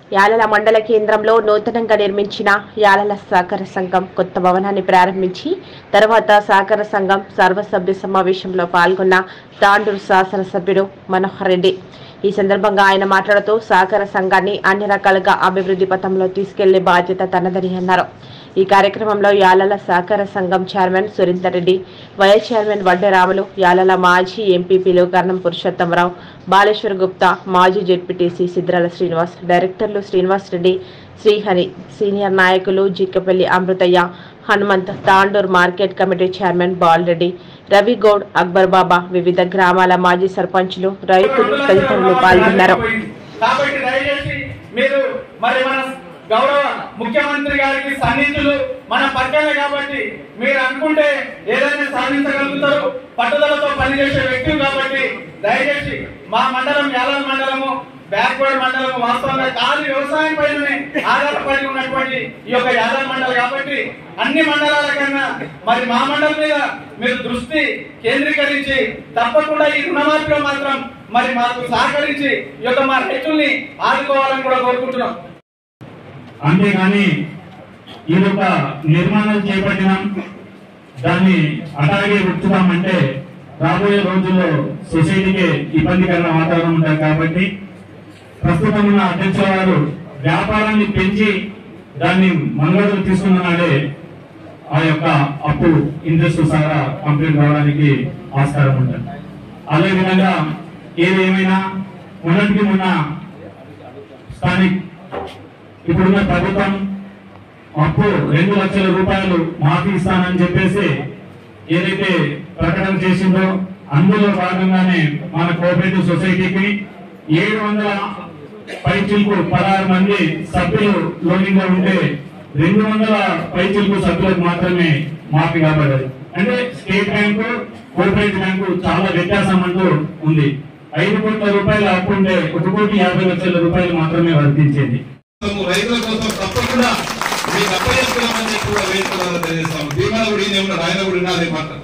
యాలల మండల కేంద్రంలో నూతనంగా నిర్మించిన యాలల సహకార సంఘం కొత్త భవనాన్ని ప్రారంభించి తర్వాత సహకార సంఘం సర్వసభ్య సమావేశంలో పాల్గొన్న తాండూరు శాసనసభ్యుడు మనోహర్ రెడ్డి ఈ సందర్భంగా ఆయన మాట్లాడుతూ సహకార సంఘాన్ని అన్ని రకాలుగా అభివృద్ధి పథంలో తీసుకెళ్లే బాధ్యత తనదని అన్నారు ఈ కార్యక్రమంలో యాలల సహకార సంఘం chairman Surender Reddy vice chairman Vaddaramulu Yalal మాజీ ఎంపీపీలు కర్ణం పురుషోత్తమరావు బాలేశ్వర్ గుప్తా మాజీ జెడ్పీటీసీ సిద్రాల శ్రీనివాస్ డైరెక్టర్లు శ్రీనివాస్ రెడ్డి శ్రీహరి సీనియర్ నాయకులు Jikkapalli Amrutayya Hanumanth Tandur market committee chairman Balreddy Ravi Goud Akbar Baba వివిధ గ్రామాల మాజీ సర్పంచులు రైతులు తదితరులు పాల్గొన్నారు కాబట్టి దయచేసి మీరు మరి మన గౌరవ ముఖ్యమంత్రి గారికి సన్నిహితులు మన పక్కనే కాబట్టి మీరు అనుకుంటే ఏదైనా సాధించగలుగుతారు పట్టుదలతో పనిచేసే వ్యక్తులు కాబట్టి దయచేసి మా మండలం యాదవ మండలము బ్యాక్వర్డ్ మండలం వాస్తవంగా కాదు వ్యవసాయం పైన ఆధారపడి ఉన్నటువంటి ఈ యొక్క యాదవ మండలం కాబట్టి అన్ని మండలాల కన్నా మరి మా మండలం మీద మీరు దృష్టి కేంద్రీకరించి తప్పకుండా ఈ రుణమాఫీలో మాత్రం మరి మాకు సహకరించి ఈ యొక్క మా రైతుల్ని ఆదుకోవాలని కూడా కోరుకుంటున్నాం అంతేగాని ఈ యొక్క నిర్మాణం చేపట్టినాం దాన్ని అట్లాగే ఉంచుతామంటే రాబోయే రోజుల్లో సొసైటీకి ఇబ్బందికరమైన వాతావరణం ఉంటుంది కాబట్టి ప్రస్తుతం ఉన్న అధ్యక్షుల వారు వ్యాపారాన్ని పెంచి దాన్ని మనుగడలు తీసుకున్న నాడే ఆ యొక్క అప్పు ఇంట్రెస్ట్ సహా కంప్లీట్ కావడానికి ఆస్కారం ఉంటుంది అదేవిధంగా ఏది ఏమైనా మొన్నటికి మొన్న స్థానిక్ ఇప్పుడున్న ప్రభుత్వం అప్పు రెండు లక్షల రూపాయలు మాఫీ ఇస్తానని చెప్పేసి ఏదైతే ప్రకటన చేసిందో అందులో భాగంగానే మన కోఆపరేటివ్ సొసైటీకి ఏడు వందల పైచిల్కు పదహారు మంది సభ్యులు లోనింగ్ లో ఉంటే రెండు వందల పైచిల్కు సభ్యులకు మాత్రమే మాఫీ కాబడ్డది అంటే స్టేట్ బ్యాంకు కోఆపరేటివ్ బ్యాంకు చాలా వ్యత్యాసం అంటూ ఉంది ఐదు కోట్ల రూపాయల అప్పు ఉంటే ఒక కోటి యాభై లక్షల రూపాయలు మాత్రమే వర్తించేది కోసము, రైతుల కోసం తప్పకుండా మీకు అప్పచెప్తున్నామని చెప్పి కూడా వేడుకలను తెలియజేస్తాము భీమా కూడా ఈయన ఉన్నాడు ఆయన కూడా విన్నా అదే మాట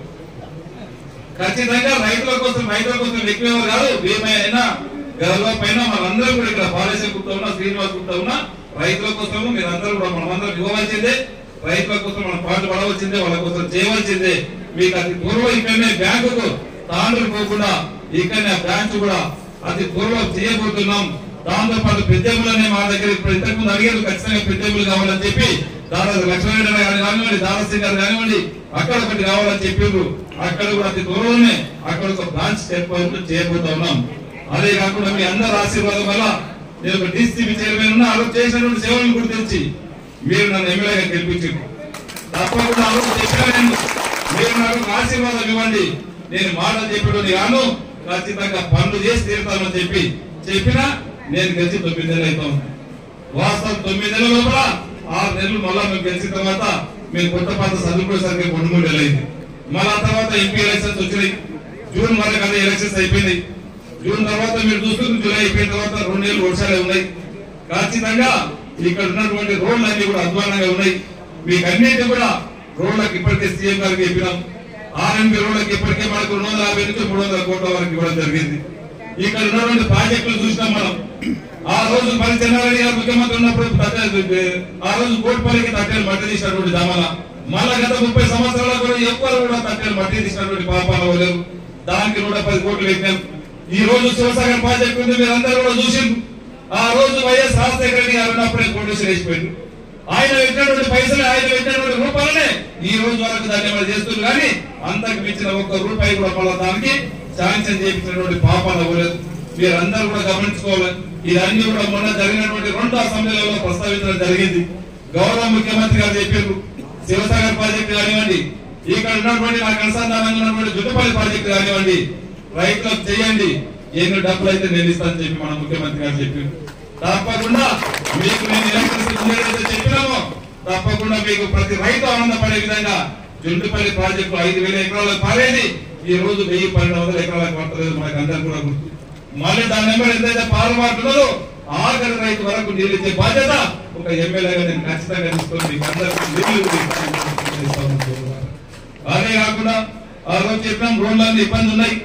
ఖచ్చితంగా రైతుల కోసం రైతుల కోసం వ్యక్తి ఎవరు కాదు భీమా అయినా గర్వ పైన మనందరం కూడా ఇక్కడ పాలేశ్వర గుప్తా ఉన్నా శ్రీనివాస్ గుప్తా ఉన్నా రైతుల కోసము మీరందరూ కూడా మనమందరం ఇవ్వవలసిందే రైతుల కోసం మనం పాటు పడవలసిందే వాళ్ళ కోసం చేయవలసిందే మీకు అతి పూర్వం ఇక్కడనే బ్యాంకుకు తాండ్రు పోకుండా ఇక్కడనే బ్యాంకు కూడా అతి పూర్వం చేయబోతున్నాం దాంతో పాటు పెద్దెములనే మా దగ్గర ఇప్పుడు ఇంతకు ముందు అడిగారు ఖచ్చితంగా పెద్దెములు కావాలని చెప్పి దాదాపు లక్ష్మణ గారు కానివ్వండి దారాసింగ్ గారు కానివ్వండి అక్కడ ఒకటి కావాలని చెప్పారు అక్కడ కూడా అతి దూరంలోనే అక్కడ ఒక బ్రాంచ్ ఏర్పాటు చేయబోతా ఉన్నాం అదే కాకుండా మీ అందరి ఆశీర్వాదం వల్ల నేను ఒక డిసిపి చైర్మన్ ఉన్నా అలా చేసినటువంటి సేవలను గుర్తించి మీరు నన్ను ఎమ్మెల్యేగా గెలిపించారు తప్పకుండా ఆ రోజు చెప్పాను నేను మీరు నాకు ఒక ఆశీర్వాదం ఇవ్వండి నేను మాట చెప్పడం గాను ఖచ్చితంగా పనులు చేసి తీరుతానని చెప్పి చెప్పినా నేను గెలిచి తొమ్మిది నెలలు అవుతా ఉంది వాస్తవం తొమ్మిది నెలల లోపల ఆరు నెలలు మళ్ళా మేము గెలిచిన తర్వాత మేము కొత్త పాత చదువుకునేసరికి రెండు మూడు నెలలు అయింది మళ్ళా తర్వాత ఎంపీ ఎలక్షన్స్ వచ్చినాయి జూన్ వరకు అదే ఎలక్షన్స్ అయిపోయింది జూన్ తర్వాత మీరు చూస్తుంది జూలై అయిపోయిన తర్వాత రెండు నెలలు వర్షాలే ఉన్నాయి ఖచ్చితంగా ఇక్కడ ఉన్నటువంటి రోడ్లు అన్ని కూడా అధ్వానంగా ఉన్నాయి మీకు అన్నిటి కూడా రోడ్లకు ఇప్పటికే సీఎం గారికి చెప్పినాం ఆర్ఎంపీ రోడ్లకు ఇప్పటికే మనకు రెండు వందల యాభై నుంచి మూడు వందల కోట్ల వరకు ఇవ్వడం జరిగింది ఇక్కడ ఉన్నటువంటి ప్రాజెక్టులు చూసినాం మనం ఆ రోజు పని చెన్నారెడ్డి గారు ముఖ్యమంత్రి ఉన్నప్పుడు తట్టే- ఆ రోజు కోటిపల్లికి తట్టేలు మట్టి తీసినటువంటి దమల మళ్ళా గత ముప్పై సంవత్సరాల కూడా ఎవ్వరు కూడా తట్టేలు మట్టి తీసినటువంటి పాపాలు లేవు దానికి నూట పది కోట్లు పెట్టాం ఈ రోజు శివసాగర్ ప్రాజెక్ట్ ఉంది మీరందరూ కూడా చూసిండ్రు ఆ రోజు వైఎస్ రాజశేఖర రెడ్డి గారు ఉన్నప్పుడే కోటేశ్వర వేసిపోయింది ఆయన పెట్టినటువంటి పైసలు ఆయన పెట్టినటువంటి రూపాయలనే ఈ రోజు వరకు దాన్ని ఏమైనా చేస్తున్నారు కానీ అంతకు మించిన ఒక్క రూపాయి కూడా మళ్ళా దానికి శాంక్షన్ చేయించినటువంటి పాపాలు అవ్వలేదు మీరందరూ కూడా గమనించుకోవాలి ఇవన్నీ కూడా మొన్న జరిగినటువంటి రెండు అసెంబ్లీలలో ప్రస్తావించడం జరిగింది గౌరవ ముఖ్యమంత్రి గారు చెప్పారు శివసాగర్ ప్రాజెక్టు కానివ్వండి ఇక్కడ ఉన్నటువంటి నాకు అనుసంధానంగా ఉన్నటువంటి జుట్టుపల్లి ప్రాజెక్టు కానివ్వండి రైతులకు చేయండి ఎన్ని డబ్బులు అయితే నేను ఇస్తానని చెప్పి మన ముఖ్యమంత్రి గారు చెప్పారు తప్పకుండా మీకు నేను ఎలక్ట్రిసిటీ ఉండేదైతే చెప్పినామో తప్పకుండా మీకు ప్రతి రైతు ఆనందపడే విధంగా జుండుపల్లి ప్రాజెక్టు ఐదు వేల ఎకరాలకు పారేది ఈ రోజు వెయ్యి పన్నెండు వందల ఎకరాలకు పడతలేదు మనకు అందరికి కూడా గుర్తు మళ్ళీ దాని నెంబర్ ఎంతైతే పాలు మారుతున్నదో ఆఖరి రైతు వరకు నీళ్ళు ఇచ్చే బాధ్యత ఒక ఎమ్మెల్యేగా నేను ఖచ్చితంగా తీసుకొని మీకు అందరికీ నీళ్లు ఇస్తాను. అదే కాకుండా ఆ రోజు చెప్పినాం రోడ్లన్నీ ఇబ్బంది ఉన్నాయి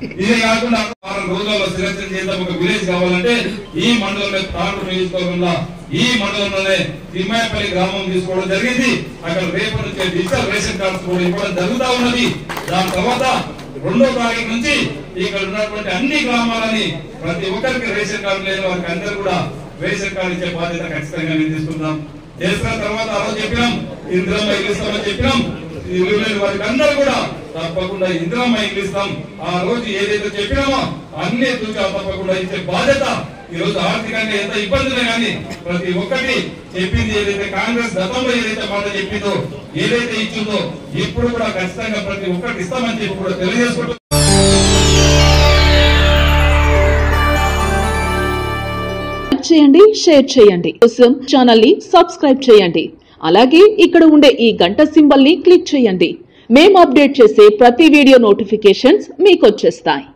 ఇదే కాకుండా వారం రోజుల్లో సెలక్షన్ చేద్దాం ఒక విలేజ్ కావాలంటే ఈ మండలంలో తాండ్రు నియోజకవర్గంలో ఈ మండలంలోనే తిమ్మాయపల్లి గ్రామం తీసుకోవడం జరిగింది అక్కడ రేపు నుంచి డిజిటల్ రేషన్ కార్డ్స్ కూడా ఇవ్వడం జరుగుతా ఉన్నది దాని తర్వాత రెండో తారీఖు నుంచి ఇక్కడ ఉన్నటువంటి అన్ని గ్రామాలని ప్రతి ఒక్కరికి రేషన్ కార్డు లేని వారికి అందరూ కూడా రేషన్ కార్డు ఇచ్చే బాధ్యత ఖచ్చితంగా మేము తీసుకుంటాం చేసిన తర్వాత ఆ రోజు చెప్పినాం ఇంద్రమ్మ ఇల్లు ఇస్తామని చెప్పినాం ఇల్లు లేని వారికి అందరూ కూడా తప్పకుండా ఇంద్రమ్మ ఇల్లు ఇస్తాం ఆ రోజు ఏదైతే చెప్పినామో అన్ని తూచా తప్పకుండా ఇచ్చే బాధ్యత ఈ రోజు ఆర్థికంగా ఎంత ఇబ్బందులే కానీ ప్రతి ఒక్కటి చెప్పింది ఏదైతే కాంగ్రెస్ గతంలో ఏదైతే మాట చెప్పిందో ఏదైతే ఇచ్చిందో ఇప్పుడు కూడా ఖచ్చితంగా ప్రతి ఒక్కటి ఇస్తామని చెప్పి కూడా తెలియజేసుకుంటూ లైక్ చేయండి షేర్ చేయండి కోసం ఛానల్ ని సబ్స్క్రైబ్ చేయండి అలాగే ఇక్కడ ఉండే ఈ గంట సింబల్ ని క్లిక్ చేయండి మేము అప్డేట్ చేసే ప్రతి వీడియో నోటిఫికేషన్స్ మీకు వచ్చేస్తాయి